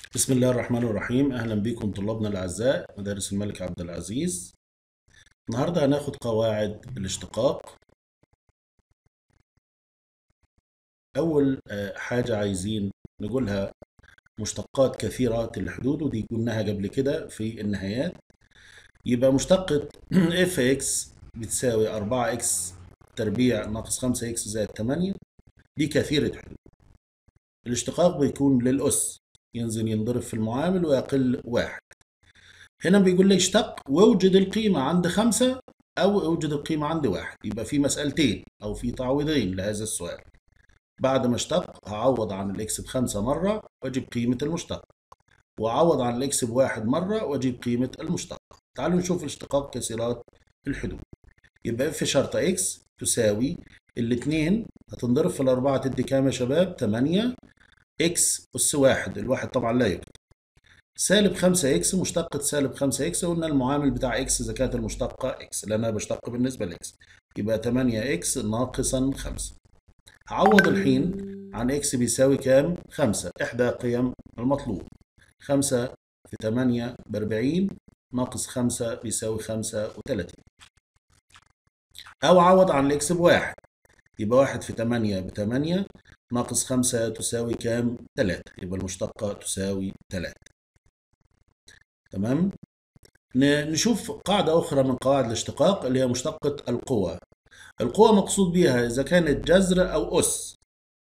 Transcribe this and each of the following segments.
بسم الله الرحمن الرحيم أهلا بكم طلابنا الأعزاء مدارس الملك عبد العزيز النهاردة هناخد قواعد الاشتقاق أول آه، حاجة عايزين نقولها مشتقات كثيرة الحدود ودي قلناها قبل كده في النهايات يبقى مشتقة اف اكس بتساوي 4 اكس تربيع ناقص 5 اكس زائد 8 دي كثيرة حدود الاشتقاق بيكون للأس ينزل ينضرب في المعامل ويقل واحد هنا بيقول لي اشتق واوجد القيمة عند خمسة أو اوجد القيمة عند واحد يبقى في مسألتين أو في تعويضين لهذا السؤال بعد ما اشتق هعوض عن الإكس بخمسة مرة وأجيب قيمة المشتق وأعوض عن الإكس بواحد مرة وأجيب قيمة المشتق تعالوا نشوف الاشتقاق كسرات الحدود يبقى اف شرطة اكس تساوي الاتنين هتنضرب في الأربعة تدي كام يا شباب؟ تمانية اكس أس واحد الواحد طبعا لا يكتب سالب 5 اكس مشتقة سالب 5 اكس قلنا المعامل بتاع اكس إذا كانت المشتقة اكس لأن أنا بشتق بالنسبة لاكس يبقى 8 اكس ناقصا 5 هعوض الحين عن اكس بيساوي كام؟ 5 إحدى قيم المطلوب 5 في 8 ب 40 ناقص 5 بيساوي 35 أو عوض عن الاكس بواحد يبقى واحد في 8 ب 8 ناقص 5 تساوي كام؟ 3 يبقى المشتقة تساوي 3 تمام؟ ن- نشوف قاعدة أخرى من قواعد الاشتقاق اللي هي مشتقة القوى القوى مقصود بها إذا كانت جذر أو أس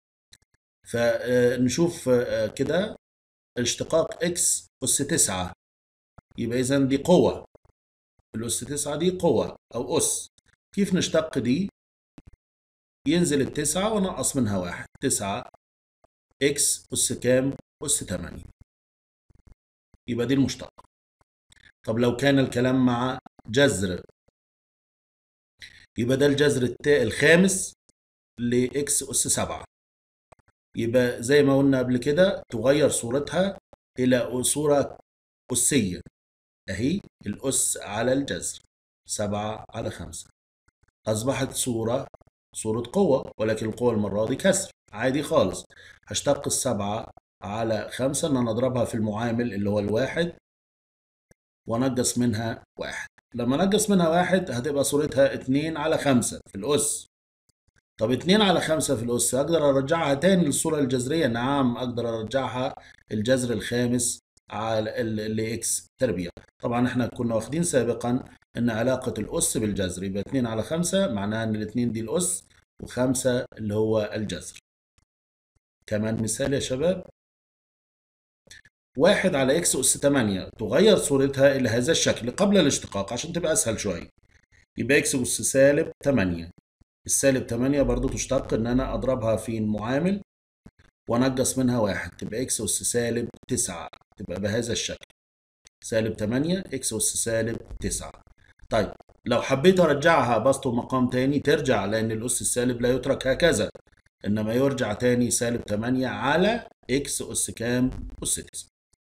فنشوف كده الاشتقاق إكس أس 9 يبقى إذا دي قوة الأس 9 دي قوة أو أس كيف نشتق دي؟ ينزل التسعة ونقص منها واحد تسعة إكس أس كام؟ أس 8 يبقى دي المشتقة طب لو كان الكلام مع جذر يبقى ده الجذر التا الخامس لإكس أس 7 يبقى زي ما قلنا قبل كده تغير صورتها إلى صورة أسية أهي الأس على الجذر 7 على 5 أصبحت صورة صورة قوة ولكن القوة المرة دي كسر عادي خالص هشتق السبعة على خمسة إن أنا أضربها في المعامل اللي هو الواحد وأنقص منها واحد لما أنقص منها واحد هتبقى صورتها اتنين على خمسة في الأس طب اتنين على خمسة في الأس أقدر أرجعها تاني للصورة الجذرية نعم أقدر أرجعها الجذر الخامس على لإكس تربيع طبعا احنا كنا واخدين سابقا ان علاقة الأس بالجذر يبقى 2 على 5 معناها ان الاثنين دي الأس وخمسة اللي هو الجذر كمان مثال يا شباب واحد على اكس أس 8 تغير صورتها إلى هذا الشكل قبل الاشتقاق عشان تبقى أسهل شوية يبقى اكس أس سالب 8 السالب 8 برضو تشتق إن أنا أضربها في المعامل وأنقص منها واحد تبقى اكس أس سالب 9 تبقى بهذا الشكل سالب 8 اكس أس سالب 9 طيب لو حبيت ارجعها بسط مقام تاني ترجع لان الاس السالب لا يترك هكذا انما يرجع تاني سالب 8 على اكس اس كام اس 9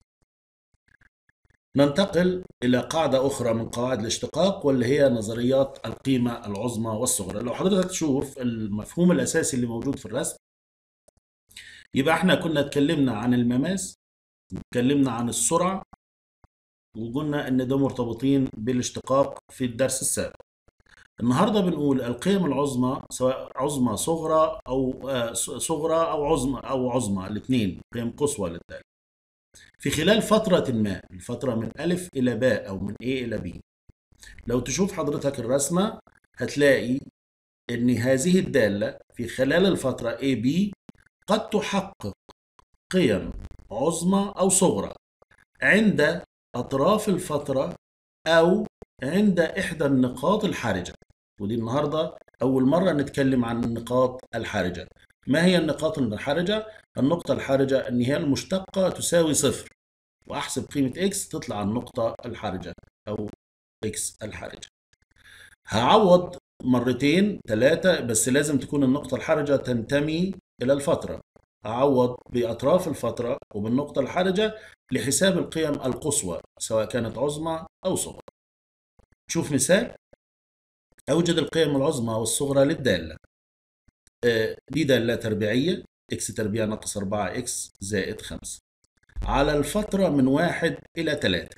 ننتقل الى قاعده اخرى من قواعد الاشتقاق واللي هي نظريات القيمه العظمى والصغرى لو حضرتك تشوف المفهوم الاساسي اللي موجود في الرسم يبقى احنا كنا اتكلمنا عن المماس اتكلمنا عن السرعه وقلنا ان ده مرتبطين بالاشتقاق في الدرس السابق النهارده بنقول القيم العظمى سواء عظمى صغرى او آه، صغرى او عظمى او عظمى الاثنين قيم قصوى للدالة في خلال فترة ما الفترة من ألف إلى باء أو من A إلى B لو تشوف حضرتك الرسمة هتلاقي إن هذه الدالة في خلال الفترة AB قد تحقق قيم عظمى أو صغرى عند أطراف الفترة أو عند إحدى النقاط الحرجة ودي النهاردة أول مرة نتكلم عن النقاط الحرجة ما هي النقاط الحرجة؟ النقطة الحرجة إن هي المشتقة تساوي صفر وأحسب قيمة إكس تطلع النقطة الحرجة أو إكس الحرجة هعوض مرتين ثلاثة بس لازم تكون النقطة الحرجة تنتمي إلى الفترة أعوض بأطراف الفترة وبالنقطة الحرجة لحساب القيم القصوى سواء كانت عظمى أو صغرى شوف مثال أوجد القيم العظمى والصغرى للدالة آه، دي دالة تربيعية x تربيع ناقص 4 x زائد 5 على الفترة من واحد إلى تلاتة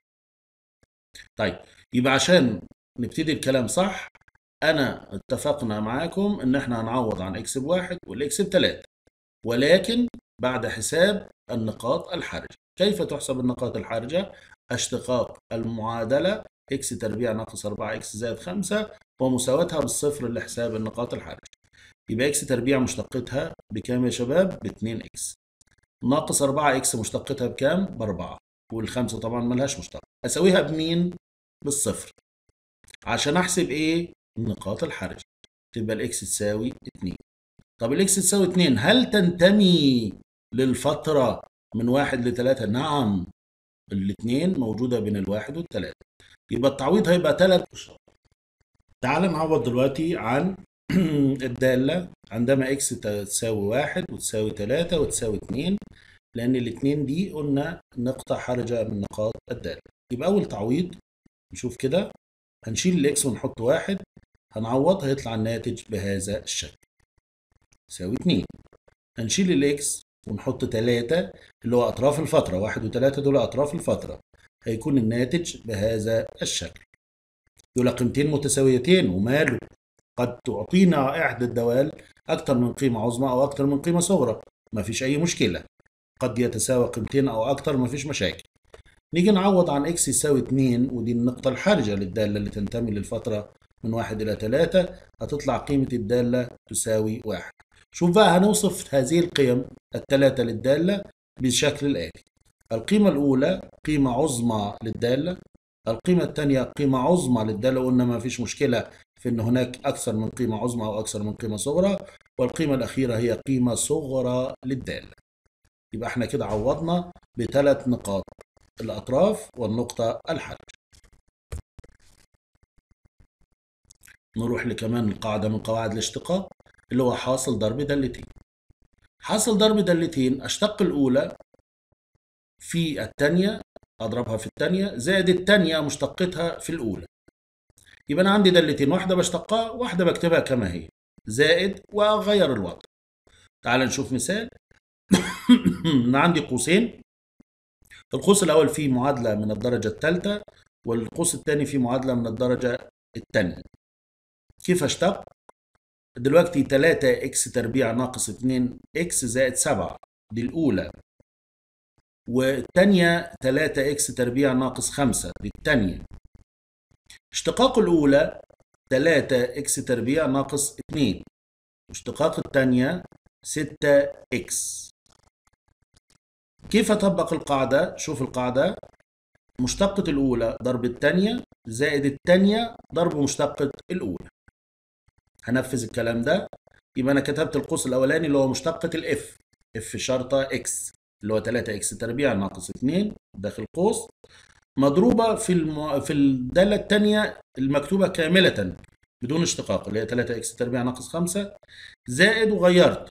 طيب يبقى عشان نبتدي الكلام صح أنا اتفقنا معاكم إن إحنا هنعوض عن إكس بواحد والإكس بتلاتة ولكن بعد حساب النقاط الحرجة كيف تحسب النقاط الحرجة؟ اشتقاق المعادلة إكس تربيع ناقص 4 إكس زائد 5 ومساواتها بالصفر لحساب النقاط الحرجة يبقى إكس تربيع مشتقتها بكام يا شباب؟ ب 2 إكس ناقص 4 إكس مشتقتها بكام؟ ب 4 والخمسة طبعا ملهاش مشتق أساويها بمين؟ بالصفر عشان أحسب إيه؟ نقاط الحرج تبقى الإكس تساوي 2 طب الإكس تساوي 2 هل تنتمي للفترة من واحد لثلاثة؟ نعم الاثنين موجودة بين الواحد والثلاثة يبقى التعويض هيبقى ثلاث أشهر تعال نعوض دلوقتي عن الدالة عندما إكس تساوي واحد وتساوي تلاتة وتساوي اتنين لأن الاتنين دي قلنا نقطة حرجة من نقاط الدالة يبقى أول تعويض نشوف كده هنشيل الإكس ونحط واحد هنعوض هيطلع الناتج بهذا الشكل يساوي اتنين هنشيل الإكس ونحط تلاتة اللي هو أطراف الفترة واحد وتلاتة دول أطراف الفترة هيكون الناتج بهذا الشكل دول قيمتين متساويتين وماله قد تعطينا إحدى الدوال أكثر من قيمة عظمى أو أكثر من قيمة صغرى ما فيش أي مشكلة قد يتساوى قيمتين أو أكثر ما فيش مشاكل نيجي نعوض عن إكس يساوي 2 ودي النقطة الحرجة للدالة اللي تنتمي للفترة من واحد إلى ثلاثة هتطلع قيمة الدالة تساوي واحد شوف بقى هنوصف هذه القيم الثلاثة للدالة بالشكل الآتي القيمة الأولى قيمة عظمى للدالة القيمة الثانية قيمة عظمى للدالة قلنا ما فيش مشكلة في أن هناك أكثر من قيمة عظمى أو أكثر من قيمة صغرى والقيمة الأخيرة هي قيمة صغرى للدالة يبقى احنا كده عوضنا بثلاث نقاط الأطراف والنقطة الحرج نروح لكمان القاعدة من قواعد الاشتقاق اللي هو حاصل ضرب دالتين حاصل ضرب دالتين أشتق الأولى في الثانية أضربها في الثانية زائد الثانية مشتقتها في الأولى يبقى أنا عندي دالتين واحدة بشتقها واحدة بكتبها كما هي زائد وأغير الوضع تعال نشوف مثال أنا عندي قوسين القوس الأول فيه معادلة من الدرجة الثالثة والقوس الثاني فيه معادلة من الدرجة الثانية كيف أشتق؟ دلوقتي 3 اكس تربيع ناقص 2 اكس زائد 7 دي الأولى والثانية 3 اكس تربيع ناقص 5 دي الثانية اشتقاق الأولى 3 اكس تربيع ناقص 2 واشتقاق الثانية 6 اكس كيف أطبق القاعدة؟ شوف القاعدة مشتقة الأولى ضرب الثانية زائد الثانية ضرب مشتقة الأولى هنفذ الكلام ده يبقى أنا كتبت القوس الأولاني اللي هو مشتقة الإف إف شرطة إكس اللي هو 3 إكس تربيع ناقص 2 داخل قوس مضروبة في الم... في الدالة الثانية المكتوبة كاملة بدون اشتقاق اللي هي 3 إكس تربيع ناقص 5 زائد وغيرت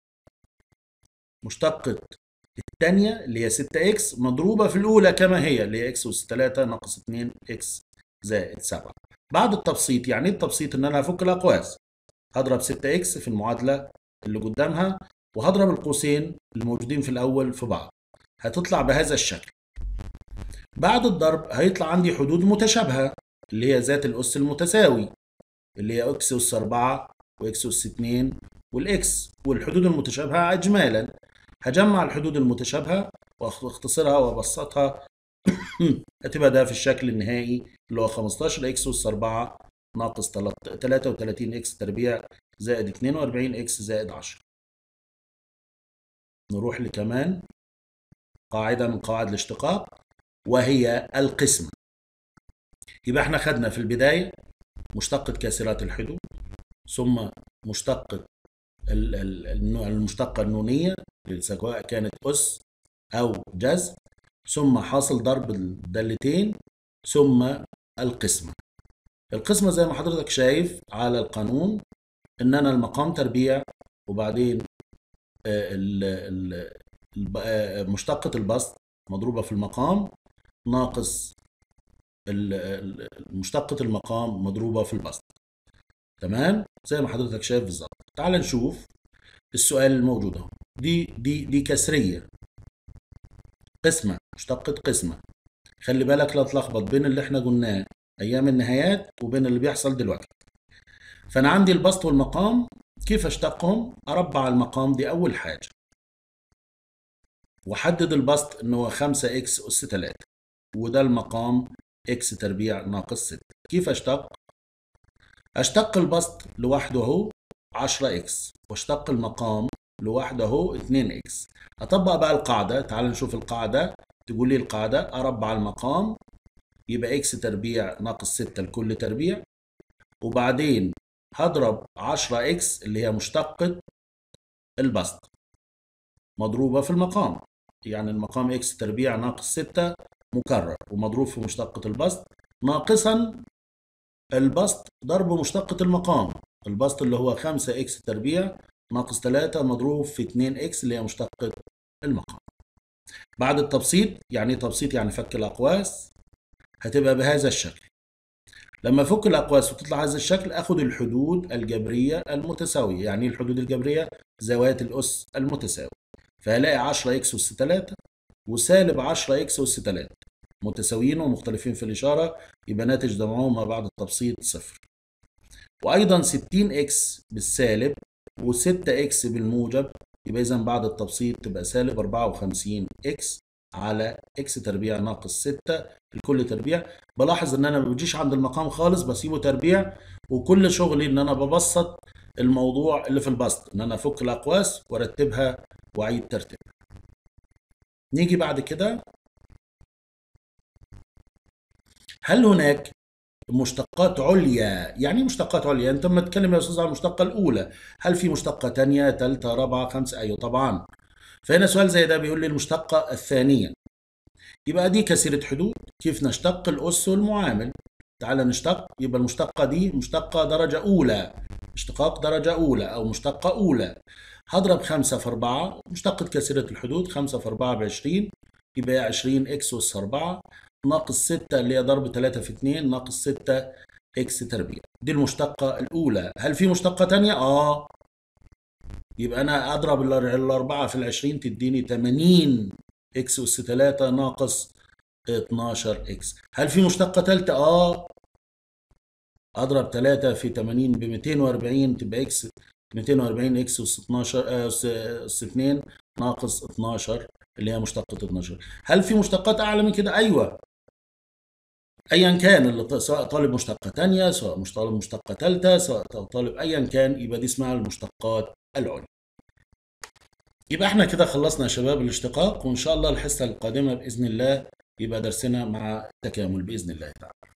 مشتقة الثانية اللي هي 6 اكس مضروبة في الأولى كما هي اللي هي اكس أس 3 ناقص 2 اكس زائد 7 بعد التبسيط يعني ايه التبسيط ان انا هفك الاقواس هضرب 6 اكس في المعادلة اللي قدامها وهضرب القوسين الموجودين في الأول في بعض هتطلع بهذا الشكل بعد الضرب هيطلع عندي حدود متشابهة اللي هي ذات الأس المتساوي اللي هي اكس أس 4 واكس أس 2 والاكس والحدود المتشابهة إجمالا هجمع الحدود المتشابهة واختصرها وابسطها هتبقى ده في الشكل النهائي اللي هو 15 اكس اس 4 ناقص 33 اكس تربيع زائد 42 اكس زائد 10 نروح لكمان قاعدة من قواعد الاشتقاق وهي القسمة يبقى احنا خدنا في البداية مشتقة كاسرات الحدود ثم مشتقة المشتقة النونية سواء كانت أس أو جذر ثم حاصل ضرب الدالتين ثم القسمة القسمة زي ما حضرتك شايف على القانون إن أنا المقام تربيع وبعدين مشتقة البسط مضروبة في المقام ناقص مشتقة المقام مضروبة في البسط تمام زي ما حضرتك شايف بالظبط تعال نشوف السؤال الموجود اهو دي دي دي كسريه قسمة مشتقة قسمة خلي بالك لا تلخبط بين اللي احنا قلناه ايام النهايات وبين اللي بيحصل دلوقتي فانا عندي البسط والمقام كيف اشتقهم اربع المقام دي اول حاجة وحدد البسط انه هو 5 اكس اس 3 وده المقام اكس تربيع ناقص 6 كيف اشتق اشتق البسط لوحده اهو 10 اكس واشتق المقام لوحده اهو 2 اكس اطبق بقى القاعده تعال نشوف القاعده تقول لي القاعده اربع المقام يبقى اكس تربيع ناقص 6 لكل تربيع وبعدين هضرب 10 اكس اللي هي مشتقه البسط مضروبه في المقام يعني المقام اكس تربيع ناقص 6 مكرر ومضروب في مشتقة البسط ناقصا البسط ضرب مشتقة المقام البسط اللي هو 5 اكس تربيع ناقص 3 مضروب في 2 اكس اللي هي مشتقة المقام بعد التبسيط يعني تبسيط يعني فك الأقواس هتبقى بهذا الشكل لما افك الأقواس وتطلع هذا الشكل أخد الحدود الجبرية المتساوية يعني الحدود الجبرية زوايا الأس المتساوية فهلاقي 10 اكس أس 3 وسالب 10 اكس أس 3 متساويين ومختلفين في الإشارة يبقى ناتج جمعهما بعد التبسيط صفر وأيضا 60 اكس بالسالب و6 اكس بالموجب يبقى إذا بعد التبسيط تبقى سالب 54 اكس على اكس تربيع ناقص 6 الكل تربيع بلاحظ ان انا ما بجيش عند المقام خالص بسيبه تربيع وكل شغلي ان انا ببسط الموضوع اللي في البسط ان انا افك الاقواس وارتبها واعيد ترتيبها نيجي بعد كده هل هناك مشتقات عليا يعني ايه مشتقات عليا انت لما تتكلم يا استاذ عن المشتقه الاولى هل في مشتقه ثانيه ثالثه رابعه خمسه ايوه طبعا فهنا سؤال زي ده بيقول لي المشتقه الثانيه يبقى دي كثيره حدود كيف نشتق الاس والمعامل تعال نشتق يبقى المشتقه دي مشتقه درجه اولى اشتقاق درجه اولى او مشتقه اولى هضرب 5 في 4 مشتقة كثيرة الحدود 5 في 4 ب 20 يبقى 20 اكس اس 4 ناقص 6 اللي هي ضرب 3 في 2 ناقص 6 اكس تربيع دي المشتقة الأولى هل في مشتقة تانية؟ آه يبقى أنا أضرب الأربعة في العشرين تديني 80 اكس أس 3 ناقص 12 اكس هل في مشتقة تالتة؟ آه أضرب 3 في 80 ب 240 تبقى اكس 240 اكس اس 12 اس 2 ناقص 12 اللي هي مشتقة 12 هل في مشتقات أعلى من كده؟ أيوه ايا كان اللي سواء طالب مشتقه ثانيه سواء مش طالب مشتقه ثالثه سواء طالب ايا كان يبقى دي اسمها المشتقات العليا يبقى احنا كده خلصنا يا شباب الاشتقاق وان شاء الله الحصه القادمه باذن الله يبقى درسنا مع التكامل باذن الله تعالى